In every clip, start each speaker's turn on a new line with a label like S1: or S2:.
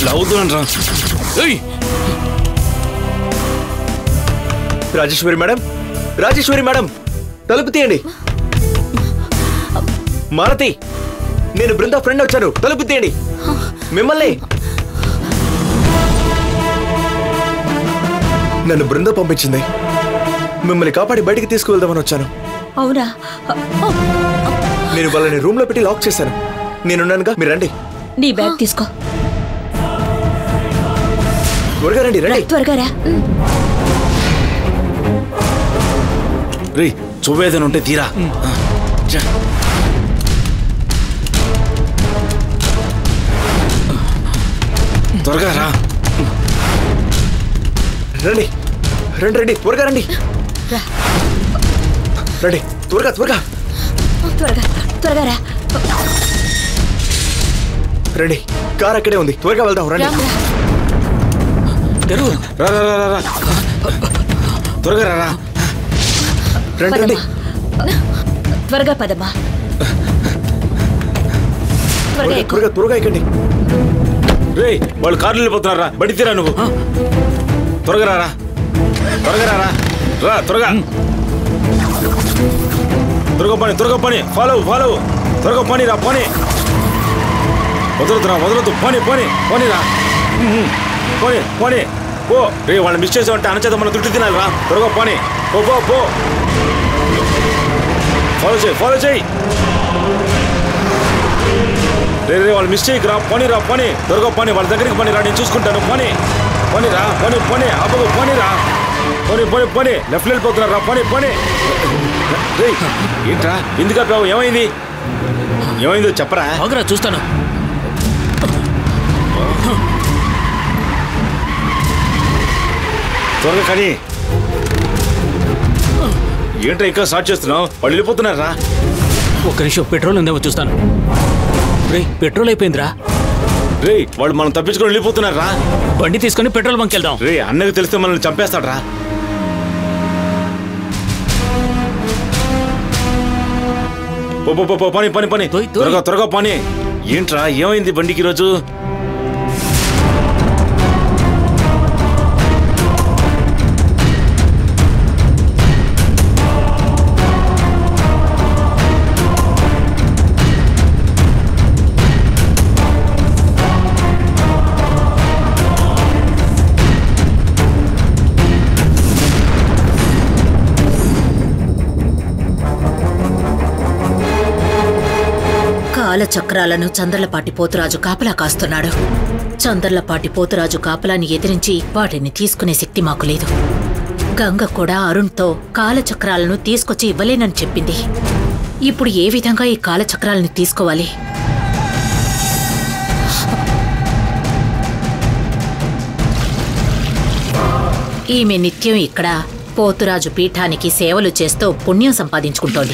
S1: అవుతున్నాను రా ఏయ్
S2: రాజేశ్వరి మేడం రాజేశ్వరి మేడం తలుపు తీయండి మాలతి నేను బృందా ఫ్రెండ్ వచ్చాను తలుపు తీయండి మిమ్మల్ని నన్ను బృంద పంపించింది మిమ్మల్ని కాపాడి బయటికి తీసుకువెళ్దామని వచ్చాను
S3: అవునా
S2: నేను వాళ్ళని రూమ్ లో పెట్టి లాక్ చేశాను నేనున్నానుగా మీరు రండి
S3: నీ బ్యాగ్ తీసుకో
S2: త్వరగా రండి రండి
S3: త్వరగా రా
S1: రే చువ్వేదన ఉంటే తీరా ఆ, చ. త్వరగా రా
S2: రండి రండి రండి త్వరగా రండి రండి త్వరగా త్వరగా
S3: త్వరగా త్వరగా రా
S2: రండి కార్ అక్కడే ఉంది త్వరగా వెళ్దాం రండి
S3: రామ్ రా.
S1: తెరువు రా రా రా రా, రా త్వరగా రా రా
S2: రండి రండి
S3: పదమ్మా త్వరగా పదమ్మా త్వరగా
S2: త్వరగా
S3: ఎక్కు.
S2: త్వరగా త్వరగా ఎక్కండి
S1: రే వాళ్ళు కార్లు వెళ్ళిపోతున్నారా బడి తీరా నువ్వు త్వరగా రా రా త్వరగా రా రా రా త్వరగా త్వరగా పని త్వరగా పని ఫాలో ఫాలో త్వరగా పని రా పని వదలదురా వదలదు పోనీ పోనీ పోనీ రా ఉమ్, పోనీ పోనీ పో రే వాళ్ళని మిస్ చేసామంటే అనచేత మనం దుడ్డు తినాలి రా త్వరగా పోనీ పో పో పో ఫాలో చేయి ఫాలో చేయి రే రే వాళ్ళు మిస్ చేయకు రా పోనీ రా పోనీ త్వరగా పోనీ వాళ్ళ దగ్గరికి పోనీ రా నేను చూసుకుంటాను పోనీ పోనీ రా పోనీ పోనీ అబ్బకు పోనీ రా పోనీ పోనీ పోనీ లెఫ్ట్ వెళ్ళిపోతున్నారు రా పోనీ పోనీ రేయ్ ఏంట్రా ఎందుకు ఆపావు ఏమైంది ఏమైందో చెప్పరా
S4: ఆగురా చూస్తాను
S1: త్వరగా కానీ ఏంట్రా ఇంకా స్టార్ట్ చేస్తున్నావు వాళ్ళు వెళ్ళిపోతున్నారా
S4: ఒక్క నిమిషం పెట్రోల్ ఉందేమో చూస్తాను రే పెట్రోల్ అయిపోయిందిరా
S1: రే వాళ్ళు మనం తప్పించుకొని వెళ్ళిపోతున్నారా
S4: బండి తీసుకొని పెట్రోల్ బంక్ వెళ్దాం
S1: రే అన్నకి తెలిస్తే మనల్ని చంపేస్తాడ్రా పో పో, పో పో పని పని పని
S4: తోయ్, తోయ్.
S1: త్వరగా త్వరగా పని ఏంట్రా ఏమైంది బండికి ఈరోజు
S5: కాలచక్రాలను చంద్రలపాటి పోతురాజు కాపలా కాస్తున్నాడు చంద్రలపాటి పోతురాజు కాపలాని ఎదిరించి వాటిని తీసుకునే శక్తి మాకు లేదు గంగ కూడా అరుణ్తో కాలచక్రాలను తీసుకొచ్చి ఇవ్వలేనని చెప్పింది ఇప్పుడు ఏ విధంగా ఈ కాలచక్రాలను తీసుకోవాలి ఈమె నిత్యం ఇక్కడ పోతురాజు పీఠానికి సేవలు చేస్తూ పుణ్యం సంపాదించుకుంటోంది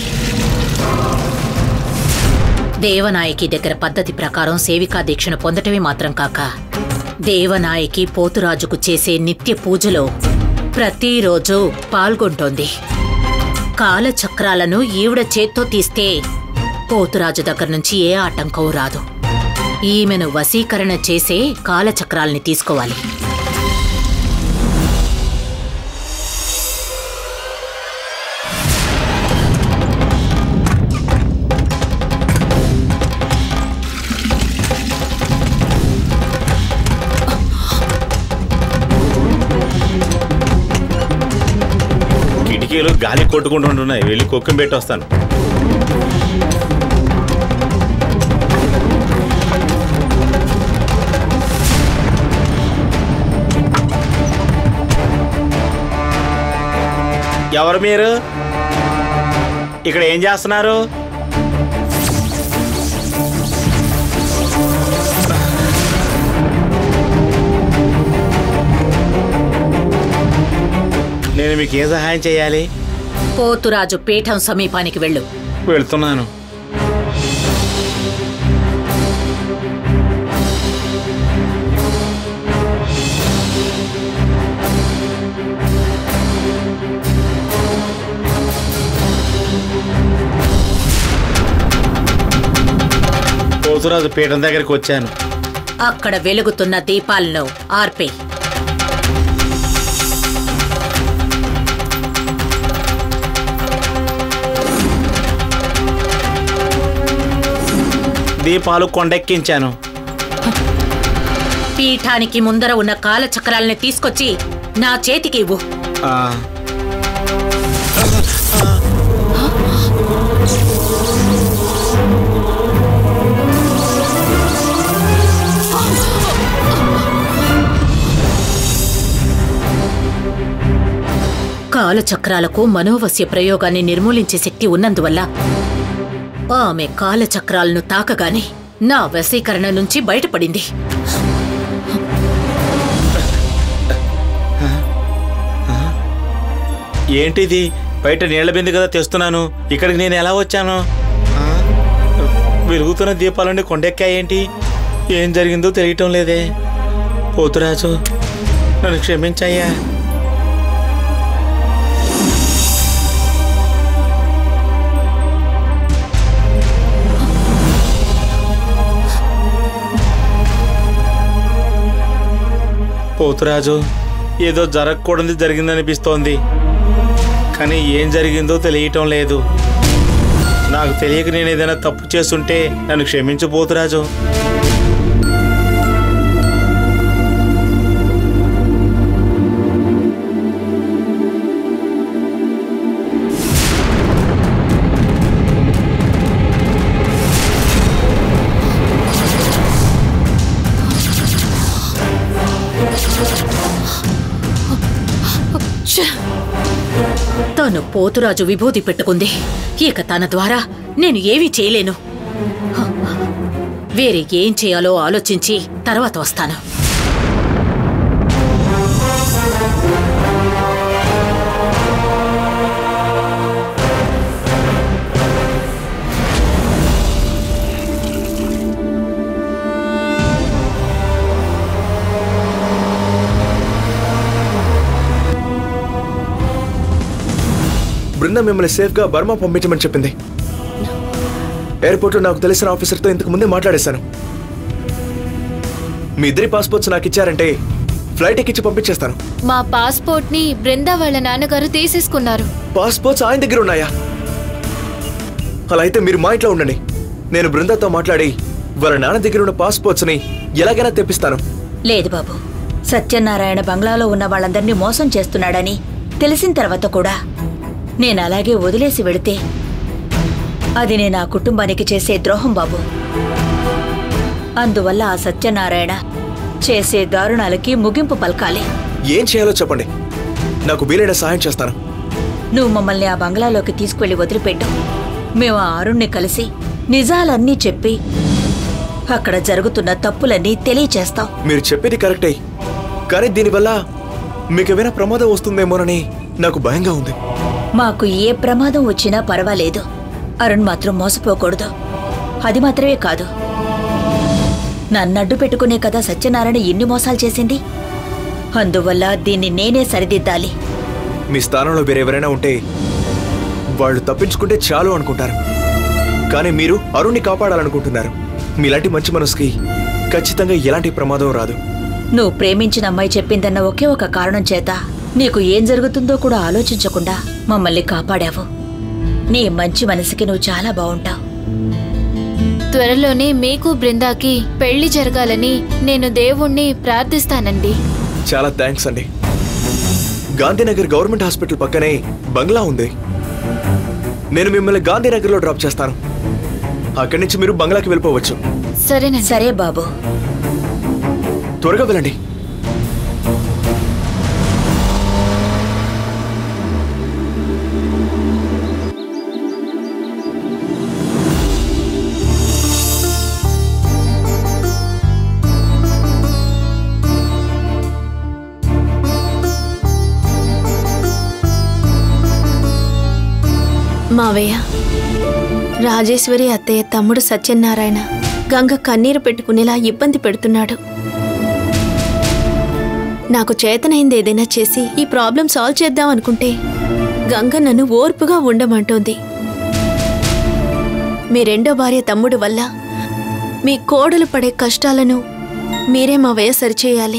S5: దేవనాయకి దగ్గర పద్ధతి ప్రకారం సేవికా దీక్షను పొందటమే మాత్రం కాక దేవనాయకి పోతురాజుకు చేసే నిత్య పూజలో ప్రతిరోజు పాల్గొంటోంది కాలచక్రాలను ఈవిడ చేత్తో తీస్తే పోతురాజు దగ్గర నుంచి ఏ ఆటంకం రాదు ఈమెను వశీకరణ చేసే కాలచక్రాల్ని తీసుకోవాలి
S1: కిటికీలు గాలి కొట్టుకుంటూ ఉంటున్నాయి వెళ్ళి కుక్కం పెట్టి వస్తాను ఎవరు మీరు ఇక్కడ ఏం చేస్తున్నారు నేను మీకు ఏం సహాయం చేయాలి
S5: పోతురాజు పీఠం సమీపానికి వెళ్ళు
S1: వెళ్తున్నాను పోతురాజు పీఠం దగ్గరికి వచ్చాను
S5: అక్కడ వెలుగుతున్న దీపాలను ఆర్పే
S6: దీపాలు కొండెక్కించాను
S5: పీఠానికి ముందర ఉన్న కాలచక్రాలని తీసుకొచ్చి నా చేతికి ఇవ్వు
S6: ఆ,
S5: కాలచక్రాలకు మనోవస్య ప్రయోగాన్ని నిర్మూలించే శక్తి ఉన్నందువల్ల ఆమె కాలచక్రాలను తాకగానే నా వశీకరణ నుంచి బయటపడింది
S6: ఏంటిది బయట నీళ్ల బింది కదా తెస్తున్నాను ఇక్కడికి నేను ఎలా వచ్చాను ఆ, వెలుగుతున్న దీపాలన్నీ కొండెక్కాయేంటి ఏం జరిగిందో తెలియటం లేదే పోతురాజు నన్ను క్షమించయ్యా పోతురాజు ఏదో జరగకూడదు జరిగిందనిపిస్తోంది కానీ ఏం జరిగిందో తెలియటం లేదు నాకు తెలియక నేను ఏదైనా తప్పు చేస్తుంటే నన్ను క్షమించు పోతురాజు
S5: తను పోతురాజు విభూతి పెట్టుకుంది ఇక తన ద్వారా నేను ఏమీ చేయలేను వేరే ఏం చేయాలో ఆలోచించి తర్వాత వస్తాను
S2: బృందం మిమ్మల్ని సేఫ్గా బర్మా పంపించమని చెప్పింది ఎయిర్పోర్ట్లో నాకు తెలిసిన ఆఫీసర్తో ఇంతకు ముందే మాట్లాడేశాను మీ ఇద్దరి పాస్పోర్ట్స్ నాకు ఇచ్చారంటే ఫ్లైట్ ఎక్కించి పంపించేస్తాను
S7: మా పాస్పోర్ట్ ని బృందా వాళ్ళ నాన్నగారు తీసేసుకున్నారు
S2: పాస్పోర్ట్స్ ఆయన దగ్గర ఉన్నాయా అలా అయితే మీరు మా ఇంట్లో ఉండండి నేను బృందాతో మాట్లాడి వాళ్ళ నాన్న దగ్గర ఉన్న పాస్పోర్ట్స్ని ఎలాగైనా తెప్పిస్తాను
S3: లేదు బాబు సత్యనారాయణ బంగ్లాలో ఉన్న వాళ్ళందరినీ మోసం చేస్తున్నాడని తెలిసిన తర్వాత కూడా నేను అలాగే వదిలేసి వెళితే అది నేను ఆ కుటుంబానికి చేసే ద్రోహం బాబు అందువల్ల ఆ సత్యనారాయణ చేసే దారుణాలకి ముగింపు పలకాలి
S2: ఏం చేయాలో చెప్పండి నాకు వీలైన సహాయం చేస్తాను
S3: నువ్వు మమ్మల్ని ఆ బంగ్లాలోకి తీసుకువెళ్ళి వదిలిపెట్టు మేము ఆ అరుణ్ణి కలిసి నిజాలన్నీ చెప్పి అక్కడ జరుగుతున్న తప్పులన్నీ తెలియచేస్తాం
S2: మీరు చెప్పేది కరెక్టే కానీ దీనివల్ల మీకు ఏమైనా ప్రమాదం వస్తుందేమోనని నాకు భయంగా ఉంది
S3: మాకు ఏ ప్రమాదం వచ్చినా పర్వాలేదు అరుణ్ మాత్రం మోసపోకూడదు అది మాత్రమే కాదు నన్నడ్డు పెట్టుకునే కదా సత్యనారాయణ ఎన్ని మోసాలు చేసింది అందువల్ల దీన్ని నేనే సరిదిద్దాలి
S2: మీ స్థానంలో వేరెవరైనా ఉంటే వాళ్ళు తప్పించుకుంటే చాలు అనుకుంటారు కానీ మీరు అరుణ్ణి కాపాడాలనుకుంటున్నారు మీలాంటి మంచి మనసుకి ఖచ్చితంగా ఎలాంటి ప్రమాదం రాదు
S3: నువ్వు ప్రేమించిన అమ్మాయి చెప్పిందన్న ఒకే ఒక కారణం చేత నీకు ఏం జరుగుతుందో కూడా ఆలోచించకుండా మమ్మల్ని కాపాడావు నీ మంచి మనసుకి నువ్వు చాలా బావుంటావు
S7: త్వరలోనే మీకు బృందాకి పెళ్లి జరగాలని నేను దేవుణ్ణి ప్రార్థిస్తానండి
S2: చాలా థ్యాంక్స్ అండి గాంధీనగర్ గవర్నమెంట్ హాస్పిటల్ పక్కనే బంగ్లా ఉంది నేను మిమ్మల్ని గాంధీనగర్లో డ్రాప్ చేస్తాను అక్కడి నుంచి మీరు బంగ్లాకి వెళ్ళిపోవచ్చు
S7: సరేనండి
S3: సరే బాబు
S2: త్వరగా వెళ్ళండి
S8: మావయ్య రాజేశ్వరి అత్తయ్య తమ్ముడు సత్యనారాయణ గంగ కన్నీరు పెట్టుకునేలా ఇబ్బంది పెడుతున్నాడు నాకు చేతనైంది ఏదైనా చేసి ఈ ప్రాబ్లం సాల్వ్ చేద్దాం అనుకుంటే గంగ నన్ను ఓర్పుగా ఉండమంటోంది మీ రెండో భార్య తమ్ముడు వల్ల మీ కోడలు పడే కష్టాలను మీరే మా వయ సరిచేయాలి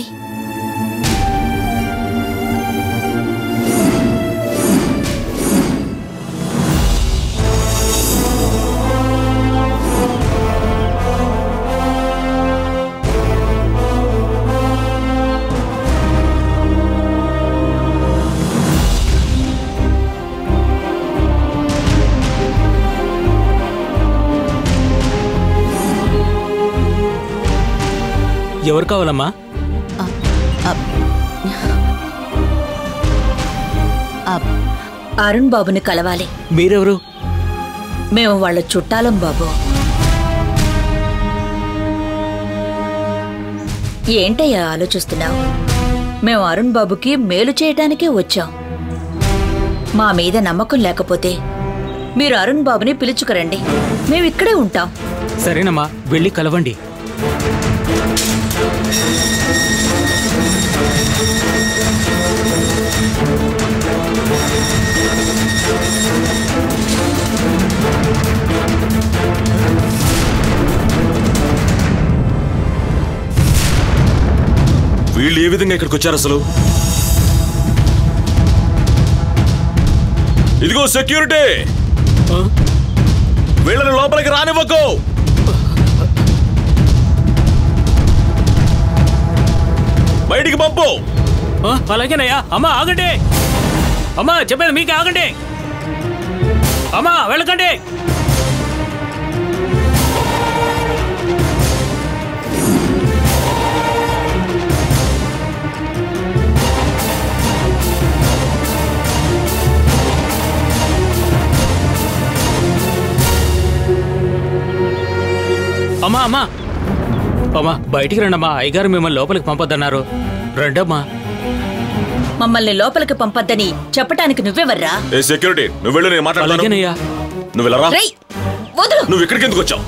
S4: ఎవరు కావాలమ్మా
S3: అరుణ్ బాబుని కలవాలి
S4: మీరెవరు
S3: మేము వాళ్ళ చుట్టాలం బాబు ఏంటయ్యా ఆలోచిస్తున్నావు మేము అరుణ్ బాబుకి మేలు చేయటానికే వచ్చాం మా మీద నమ్మకం లేకపోతే మీరు అరుణ్ బాబుని పిలుచుకురండి మేము ఇక్కడే ఉంటాం
S4: సరేనమ్మా వెళ్ళి కలవండి
S1: వీళ్ళు ఏ విధంగా ఇక్కడికి వచ్చారు అసలు ఇదిగో సెక్యూరిటీ
S4: ఆ?
S1: వీళ్ళని లోపలికి రానివ్వకు బయటికి పంపు
S4: ఆ, అలాగేనయ్యా అమ్మా ఆగండి అమ్మా చెప్పేది మీకే ఆగండి అమ్మా వెళ్ళకండి అమ్మా అమ్మా అమ్మా బయటికి రండమ్మా అయ్యగారు మిమ్మల్ని లోపలికి పంపొద్దన్నారు రండమ్మా
S3: మమ్మల్ని లోపలికి పంపద్దని చెప్పటానికి నువ్వెవర్రా
S1: ఏ సెక్యూరిటీ నువ్వు వెళ్ళు నేను మాట్లాడతాను
S4: అలాగేనయ్యా
S1: నువ్వు వెళ్ళరా
S3: రేయ్ వదులు
S1: నువ్వు ఇక్కడికి ఎందుకు వచ్చావు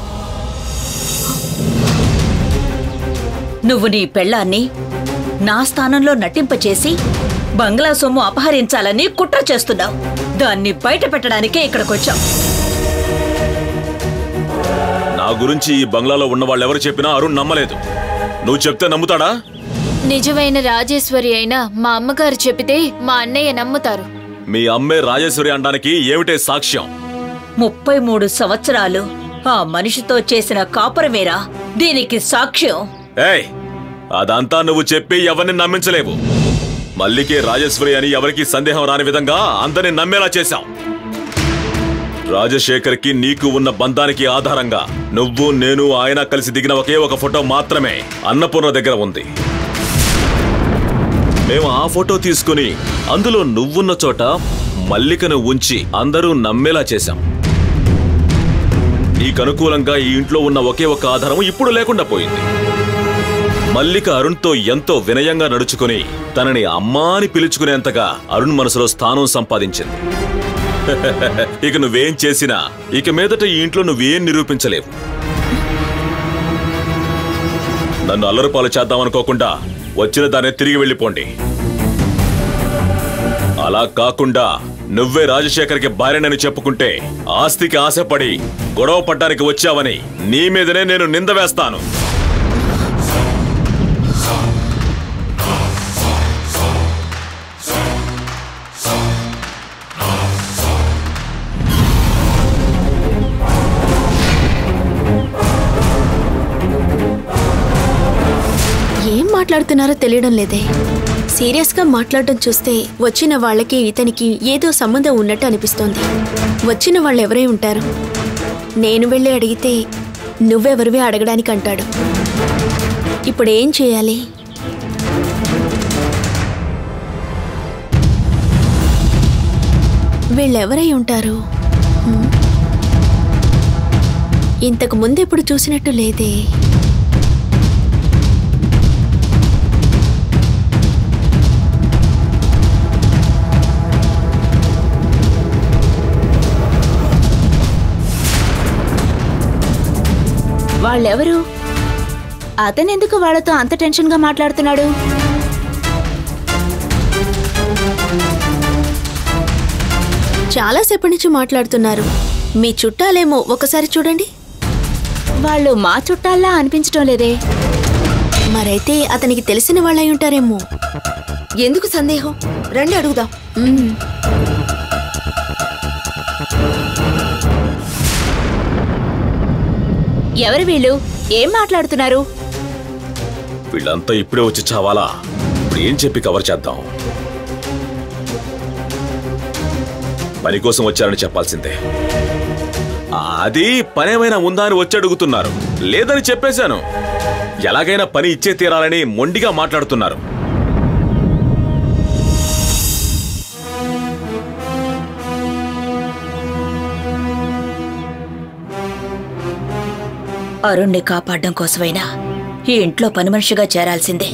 S3: నువ్వు నీ పెళ్ళాన్ని నా స్థానంలో నటింపచేసి బంగ్లా సొమ్ము అపహరించాలని కుట్ర చేస్తున్నావు దాన్ని బయట పెట్టడానికే ఇక్కడికొచ్చాం
S1: నా గురించి ఈ బంగ్లాలో ఉన్న వాళ్ళు ఎవరు చెప్పినా అరుణ్ నమ్మలేదు నువ్వు చెప్తే నమ్ముతాడా
S7: నిజమైన రాజేశ్వరి అయినా మా అమ్మగారు చెప్పితే మా అన్నయ్య నమ్ముతారు
S1: మీ అమ్మే రాజేశ్వరి అనడానికి ఏమిటే సాక్ష్యం
S3: ముప్పై మూడు సంవత్సరాలు ఆ మనిషితో చేసిన కాపురమేరా దీనికి సాక్ష్యం
S1: ఏయ్ అదంతా నువ్వు చెప్పి ఎవరిని నమ్మించలేవు మల్లికే రాజేశ్వరి అని ఎవరికి సందేహం రాని విధంగా అందరిని నమ్మేలా చేశాం రాజశేఖర్కి నీకు ఉన్న బంధానికి ఆధారంగా నువ్వు నేను ఆయన కలిసి దిగిన ఒకే ఒక ఫోటో మాత్రమే అన్నపూర్ణ దగ్గర ఉంది మేము ఆ ఫోటో తీసుకుని అందులో నువ్వున్న చోట మల్లికను ఉంచి అందరూ నమ్మేలా చేశాం నీకు అనుకూలంగా ఈ ఇంట్లో ఉన్న ఒకే ఒక ఆధారం ఇప్పుడు లేకుండా పోయింది మల్లిక అరుణ్తో ఎంతో వినయంగా నడుచుకుని తనని అమ్మా అని పిలుచుకునేంతగా అరుణ్ మనసులో స్థానం సంపాదించింది ఇక నువ్వేం చేసినా ఇక మీదట ఈ ఇంట్లో నువ్వేం నిరూపించలేవు నన్ను అల్లరిపాలు చేద్దామనుకోకుండా వచ్చిన దాన్ని తిరిగి వెళ్ళిపోండి అలా కాకుండా నువ్వే రాజశేఖర్కి భార్యనని చెప్పుకుంటే ఆస్తికి ఆశపడి గొడవ పడ్డానికి వచ్చావని నీ మీదనే నేను నింద వేస్తాను
S8: ఏం మాట్లాడుతున్నారో తెలియడం లేదే సీరియస్గా మాట్లాడడం చూస్తే వచ్చిన వాళ్ళకి ఇతనికి ఏదో సంబంధం ఉన్నట్టు అనిపిస్తోంది వచ్చిన వాళ్ళు ఎవరై ఉంటారు నేను వెళ్ళి అడిగితే నువ్వెవరివి అడగడానికి అంటాడు ఇప్పుడు ఏం చేయాలి వీళ్ళెవరై ఉంటారు హ్మ్? ఇంతకు ముందెప్పుడు చూసినట్టు లేదే
S9: వాళ్ళెవరు అతనెందుకు వాళ్ళతో అంత టెన్షన్గా మాట్లాడుతున్నాడు
S8: చాలాసేపటి నుంచి మాట్లాడుతున్నారు మీ చుట్టాలేమో ఒకసారి చూడండి
S9: వాళ్ళు మా చుట్టాల్లా అనిపించటం లేదే
S8: మరైతే అతనికి తెలిసిన వాళ్ళై ఉంటారేమో
S10: ఎందుకు సందేహం రండి అడుగుదాం
S8: మ్మ్.
S9: ఎవరు వీళ్ళు ఏం మాట్లాడుతున్నారు
S1: వీళ్ళంతా ఇప్పుడే వచ్చి చావాలా ఇప్పుడు ఏం చెప్పి కవర్ చేద్దాం పని కోసం వచ్చారని చెప్పాల్సిందే అది పనేమైనా ఉందా అని వచ్చి అడుగుతున్నారు లేదని చెప్పేశాను ఎలాగైనా పని ఇచ్చే తీరాలని మొండిగా మాట్లాడుతున్నారు
S3: అరుణ్ణి కాపాడడం కోసమైనా ఈ ఇంట్లో పని మనిషిగా చేరాల్సిందే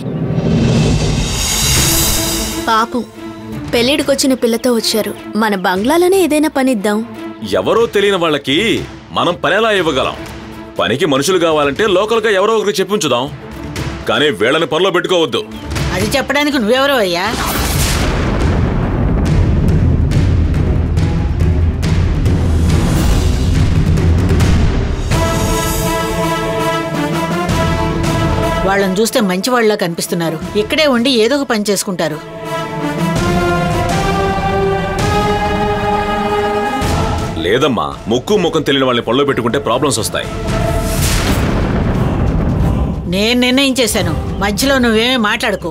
S8: పాపం పెళ్ళిడికొచ్చిన పిల్లతో వచ్చారు మన బంగ్లాలోనే ఏదైనా పనిద్దాం
S1: ఎవరో తెలియని వాళ్ళకి మనం పని ఎలా ఇవ్వగలం పనికి మనుషులు కావాలంటే లోకల్గా ఎవరో ఒకరికి చెప్పించుదాం కానీ వీళ్ళని పనిలో పెట్టుకోవద్దు
S11: అది చెప్పడానికి నువ్వెవరో అయ్యా వాళ్ళని చూస్తే మంచి వాళ్ళ కనిపిస్తున్నారు ఇక్కడే ఉండి ఏదో ఒక పని చేసుకుంటారు
S1: లేదమ్మా ముక్కు ముఖం తెలియని వాళ్ళని పనిలో పెట్టుకుంటే ప్రాబ్లమ్స్ వస్తాయి
S11: నేను నిర్ణయించేశాను మధ్యలో నువ్వేమీ మాట్లాడుకో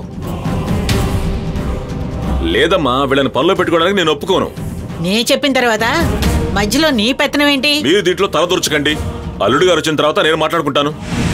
S1: లేదమ్మా వీళ్ళని పనిలో పెట్టుకోవడానికి నేను ఒప్పుకోను
S11: నే చెప్పిన తర్వాత మధ్యలో నీ పెత్తనం ఏంటి
S1: మీరు దీంట్లో తలదూర్చకండి అల్లుడు గారు వచ్చిన తర్వాత నేను మాట్లాడుకుంటాను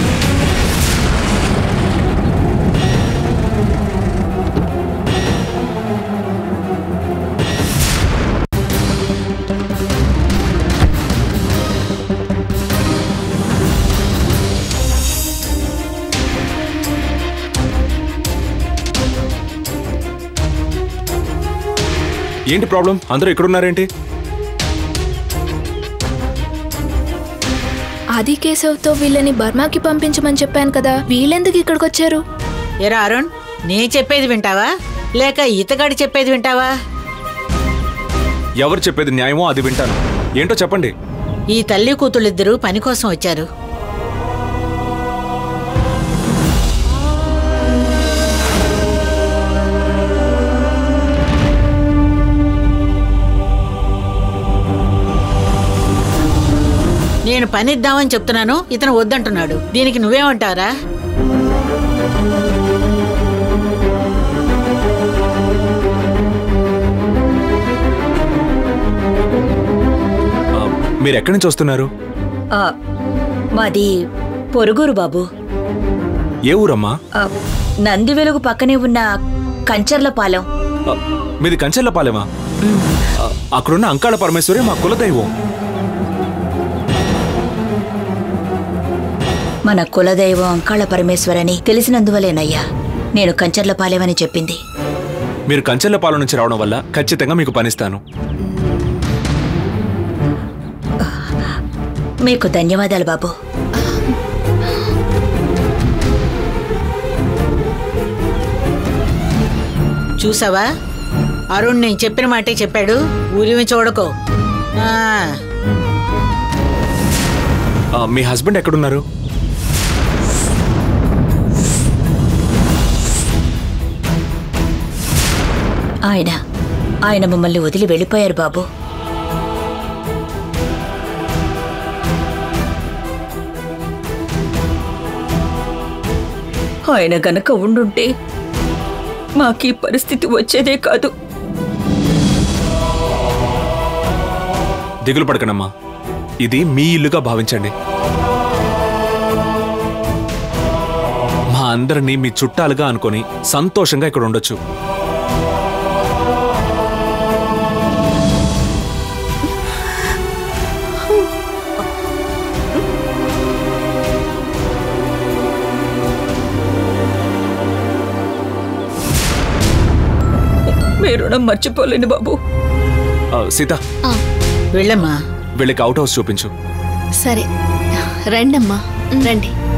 S2: ఏంటి ప్రాబ్లం అందరూ ఎక్కడున్నారేంటి
S12: ఆది కేశవ్తో వీళ్ళని బర్మాకి పంపించమని చెప్పాను కదా వీళ్ళెందుకు ఇక్కడికి వచ్చారు
S11: ఎరా అరుణ్ నే చెప్పేది వింటావా లేక ఇతగాడి చెప్పేది వింటావా
S2: ఎవరు చెప్పేది న్యాయమో అది వింటాను ఏంటో చెప్పండి
S11: ఈ తల్లి కూతుళ్ళిద్దరూ పని కోసం వచ్చారు నేను పని ఇద్దామని చెప్తున్నాను ఇతను వద్దంటున్నాడు దీనికి నువ్వేమంటారా
S2: ఆ, మీరు ఎక్కడి నుంచి వస్తున్నారు
S3: ఆ, మాది పొరుగురు బాబు
S2: ఏ ఊరమ్మా
S3: ఆ, నంది వెలుగు పక్కనే ఉన్న కంచర్లపాలెం
S2: ఆ, మీది కంచెల్లపాలెమా ఆ, అక్కడున్న అంకాళ పరమేశ్వరి మా కులదైవం
S3: మన కులదైవం అంకాళ పరమేశ్వరని తెలిసినందువలేనయ్యా నేను కంచర్లపాలెమని చెప్పింది
S2: మీరు కంచెల్లపాలెం నుంచి రావడం వల్ల ఖచ్చితంగా మీకు పనిస్తాను
S3: మీకు ధన్యవాదాలు బాబు
S11: చూసావా అరుణ్ నేను చెప్పిన మాటే చెప్పాడు ఊరిమి చూడకో ఆ,
S2: ఆ, మీ హస్బెండ్ ఎక్కడున్నారు
S3: ఆయన ఆయన మమ్మల్ని వదిలి వెళ్ళిపోయారు బాబు ఆయన గనక ఉండుంటే మాకీ పరిస్థితి వచ్చేదే కాదు
S2: దిగులు పడకండమ్మా ఇది మీ ఇల్లుగా భావించండి మా అందరినీ మీ చుట్టాలుగా అనుకొని సంతోషంగా ఇక్కడ ఉండొచ్చు
S3: మీ రుణం మర్చిపోలేను బాబు
S2: ఆ, సీత
S11: వెళ్ళమ్మా
S2: వీళ్ళకి అవుట్ హౌస్ చూపించు
S8: సరే రండమ్మా రండి